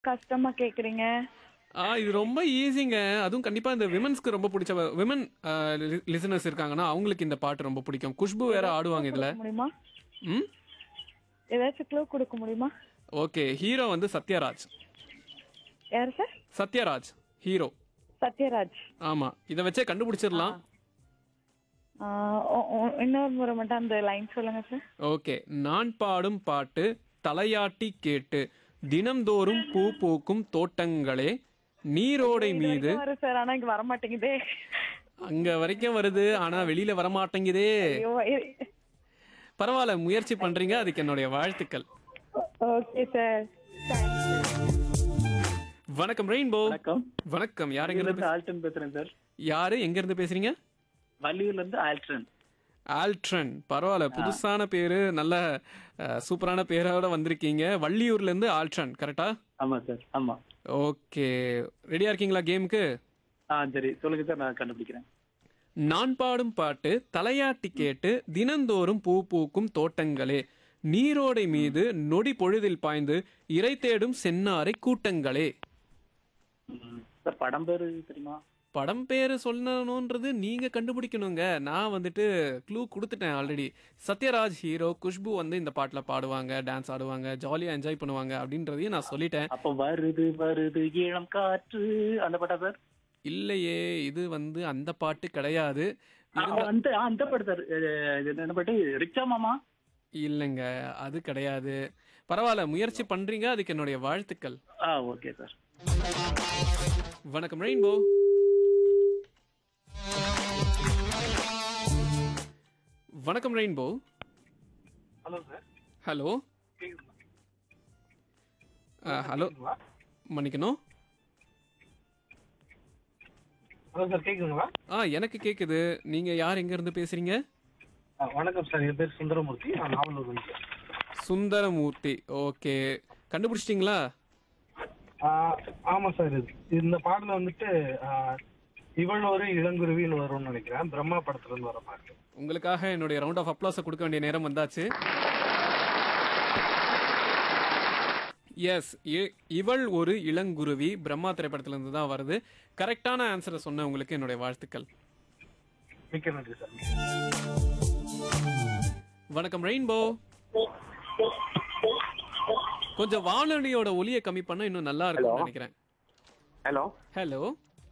கஷ்டமா கேக்குறீங்க ஆ இது ரொம்ப ஈஸிங்க அதுவும் கண்டிப்பா இந்த விமன்ஸ்க்கு ரொம்ப பிடிச்ச விமன் லிசனர்ஸ் இருக்காங்கன்னா அவங்களுக்கு இந்த பாட்டு ரொம்ப பிடிக்கும் குஷ்பு வேற ஆடுவாங்க இதுல கொடுக்க முடியுமா ம் ஏதாச்சும் க்ளூ கொடுக்க முடியுமா ஓகே ஹீரோ வந்து சத்யராஜ் யார் சார் சத்யராஜ் ஹீரோ சத்யராஜ் ஆமா இதை வச்சே கண்டுபிடிச்சிடலாம் ஆ, ஒ- ஒ- இன்னொரு முறை மட்டும் அந்த லைன் சொல்லுங்க சார் ஓகே நான் பாடும் பாட்டு தலையாட்டி கேட்டு தினம்தோறும் பூ பூக்கும் தோட்டங்களே நீரோடை மீது வரும் சார் ஆனா இங்க வர மாட்டேங்குதே அங்க வரைக்கும் வருது ஆனா வெளியில வர மாட்டேங்குதே ஐயோ, இ- பரவாயில்ல முயற்சி பண்றீங்க அதுக்கு என்னுடைய வாழ்த்துக்கள் ஓகே சார் வணக்கம் ரெயின்போ வணக்கம் வணக்கம் யார் எங்க வள்ளியூர்ல இருந்து இருந்து ஆல்டன் பேசுறேன் சார் யாரு எங்க இருந்து பேசுறீங்க வள்ளியூர்ல இருந்து ஆல்டன் ஆல்ட்ரன் பரவாயில்ல புதுசான பேரு நல்ல அஹ், சூப்பரான பேரோட வந்திருக்கீங்க வள்ளியூர்ல இருந்து ஆல்ட்ரன் கரெக்டா ஆமா சார் ஆமா ஓகே ரெடியா இருக்கீங்களா கேமுக்கு ஆ சரி சொல்லுங்க சார் நான் கண்டுபிடிக்கிறேன் நான் பாடும் பாட்டு தலையாட்டி கேட்டு தினந்தோறும் பூ பூக்கும் தோட்டங்களே நீரோடை மீது நொடி பொழுதில் பாய்ந்து இறை தேடும் சென்னாரை கூட்டங்களே ம். சார் படம் பேரு தெரியுமா படம் பேரு சொல்லணுன்றது நீங்க கண்டுபிடிக்கணுங்க நான் வந்துட்டு க்ளூ கொடுத்துட்டேன் ஆல்ரெடி சத்யராஜ் ஹீரோ குஷ்பு வந்து இந்த பாட்டுல பாடுவாங்க டான்ஸ் ஆடுவாங்க ஜாலியா என்ஜாய் பண்ணுவாங்க அப்படின்றதையும் நான் சொல்லிட்டேன் அப்ப வருது வருது ஈழம் காற்று அந்த பாட்டா சார் இல்லையே இது வந்து அந்த பாட்டு கிடையாது ஆ, அந்த ஆ, அந்த பாட்டு சார் அஹ், இது என்ன பாட்டு ரிச்சா மாமா இல்லைங்க அது கிடையாது பரவாயில்ல முயற்சி பண்றீங்க அதுக்கு என்னுடைய வாழ்த்துக்கள் ஆ ஓகே சார் வணக்கம் ரெயின்போ வணக்கம் rainbow hello sir hello hello மன்னிக்கணும் ஹலோ சார் கேக்குதுங்களா ஆ எனக்கு கேக்குது நீங்க யார் எங்க இருந்து பேசுறீங்க ஆ, வணக்கம் சார் என் பேர் சுந்தரமூர்த்தி நான் நாவலூர் வந்து சுந்தரமூர்த்தி ஓகே கண்டுபிடிச்சிட்டிங்களா ஆமா சார் இது இந்த பாடல வந்துட்டு ஆ, இவள் ஒரு இளங்குருவின்னு வரும்னு நினைக்கிறேன் பிரம்மா படத்துல இருந்து வர பாட்டு உங்களுக்காக என்னுடைய ரவுண்ட் ஆஃப் அப்ளாஸை கொடுக்க வேண்டிய நேரம் வந்தாச்சு எஸ் இவள் ஒரு இளங்குருவி பிரம்மா திரைப்படத்துல இருந்து தான் வருது கரெக்டான ஆன்சரை சொன்ன உங்களுக்கு என்னுடைய வாழ்த்துக்கள் மிக்க நன்றி சார் வணக்கம் ரெயின்போ கொஞ்சம் வானொலியோட ஒலியை கம்மி பண்ணா இன்னும் நல்லா இருக்கும்னு நினைக்கிறேன் hello hello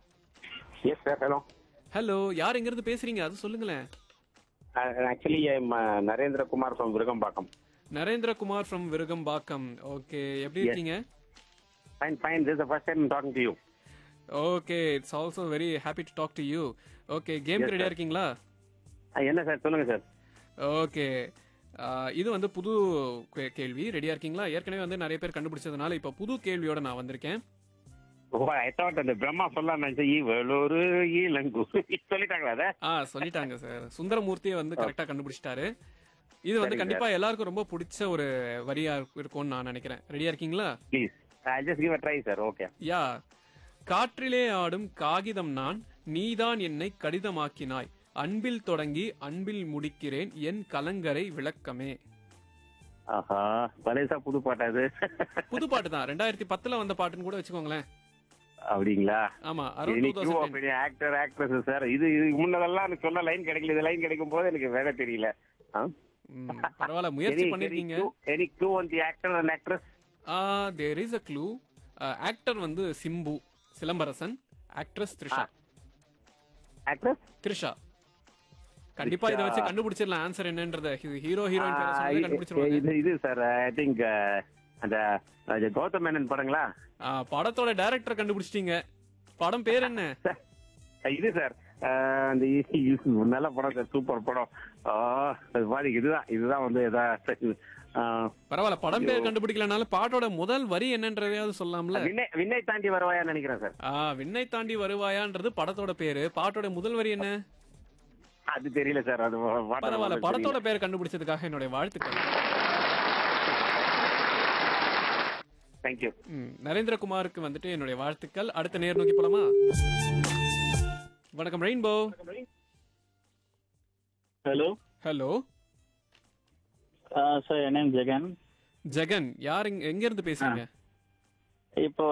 yes sir hello hello யார் எங்க இருந்து பேசுறீங்க அது சொல்லுங்களேன் actually Narendra Kumar from Virugambakkam Narendrakumar from Virugambakkam okay எப்படி இருக்கீங்க fine fine this first time talking to you okay it's also very happy to talk to you okay game ரெடியா இருக்கீங்களா என்ன சார் சொல்லுங்க சார் ஓகே இது வந்து புது கே- கேள்வி ரெடியா இருக்கீங்களா ஏற்கனவே வந்து நிறைய பேர் கண்டுபிடிச்சதுனால இப்போ புது கேள்வியோட நான் வந்திருக்கேன் ஓ ஐ தாட் அந்த பிரம்மா சொல்லலாம் நினைச்சேன் இவள் ஒரு இளங்கு சொல்லிட்டாங்களா அதை ஆ சொல்லிட்டாங்க சார் சுந்தரமூர்த்தியை வந்து கரெக்டா கண்டுபிடிச்சிட்டாரு இது வந்து சரிங்க கண்டிப்பா எல்லாருக்கும் ரொம்ப பிடிச்ச ஒரு வரியா இருக்கும்னு நான் நினைக்கிறேன் ரெடியா இருக்கீங்களா please I just give a try sir okay yeah காற்றிலே ஆடும் காகிதம் நான் நீதான் என்னை கடிதமாக்கினாய் அன்பில் தொடங்கி அன்பில் முடிக்கிறேன் என் கலங்கரை விளக்கமே ஆஹா பலேசா புது பாட்டா அது புது பாட்டு தான் ரெண்டாயிரத்தி பத்துல வந்த பாட்டுன்னு கூட வச்சுக்கோங்களேன் அப்படிங்களா ஆமா around two thousand actor actress sir இது இதுக்கு முன்னதெல்லாம் எனக்கு சொன்ன லைன் கிடைக்கல இது லைன் கிடைக்கும் போது எனக்கு வேற தெரியல பரவாயில்ல முயற்சி பண்ணிருக்கீங்க any clue on the actor and actress there is a clue actor வந்து சிம்பு சிலம்பரசன் ஆக்ட்ரஸ் த்ரிஷா ஆக்ட்ரஸ் த்ரிஷா கண்டிப்பா இதை வச்சு கண்டுபிடிச்சிடலாம் ஆன்சர் என்னன்றத ஹீரோ ஹீரோயின் பேரை சொல்லி கண்டுபிடிச்சிருவாங்க இது இது சார் ஐ திங்க் அந்த அது கௌதம் மேனன் படங்களா ஆ, படத்தோட டைரக்டர் கண்டுபிடிச்சிட்டீங்க படம் பேர் என்ன சார், இது சார் அந்த இ- இது நல்ல படம் சார் சூப்பர் படம் ஆ, அது மாதிரி இதுதான் இதுதான் வந்து எதா ஆ, பரவாயில்ல படம் பேர் கண்டுபிடிக்கலனாலும் பாட்டோட முதல் வரி என்னன்றதையாவது சொல்லலாம்ல விண்ணை விண்ணை தாண்டி வருவாயா நினைக்கிறேன் சார் ஆ விண்ணை தாண்டி வருவாயான்றது படத்தோட பேரு பாட்டோட முதல் வரி என்ன அது தெரியல சார் அது பாட்டு பரவாயில்ல நமக்கு படத்தோட தெரியல. பேர் கண்டுபிடிச்சதுக்காக என்னுடைய வாழ்த்துக்கள் Thank you ம், நரேந்திரகுமாருக்கு வந்துட்டு என்னுடைய வாழ்த்துக்கள் அடுத்த நேர் நோக்கி போலாமா வணக்கம் ரெயின்போ ஹலோ ஹலோ சார் என் நேம் ஜெகன் ஜெகன் யார் எங்க- எங்க இருந்து பேசுறீங்க இப்போ